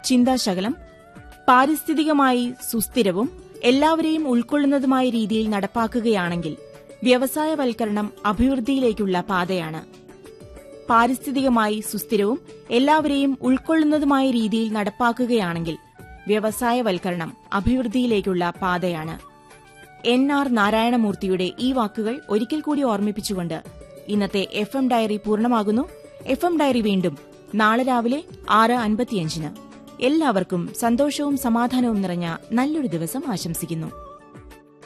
ചിന്താശകലം പാരിസ്ഥിതികമായി സുസ്ഥിരവും എല്ലാവരെയും ഉൾക്കൊള്ളുന്നതുമായ രീതിയിൽ നടപ്പാക്കുകയാണെങ്കിൽ വ്യവസായവൽക്കരണം അഭിവൃദ്ധിയിലേക്കുള്ള പാതയാണ് പാരിസ്ഥിതികമായി സുസ്ഥിരവും എല്ലാവരെയും ഉൾക്കൊള്ളുന്നതുമായ രീതിയിൽ നടപ്പാക്കുകയാണെങ്കിൽ വ്യവസായവൽക്കരണം അഭിവൃദ്ധിയിലേക്കുള്ള പാതയാണ് എൻ ആർ നാരായണമൂർത്തിയുടെ ഈ വാക്കുകൾ ഒരിക്കൽ കൂടി ഓർമ്മിപ്പിച്ചുകൊണ്ട് ഇന്നത്തെ എഫ് എം ഡയറി പൂർണ്ണമാകുന്നു എഫ് എം ഡയറി വീണ്ടും നാളെ രാവിലെ ആറ് അൻപത്തിയഞ്ചിന് എല്ലാവർക്കും സന്തോഷവും സമാധാനവും നിറഞ്ഞ നല്ലൊരു ദിവസം ആശംസിക്കുന്നു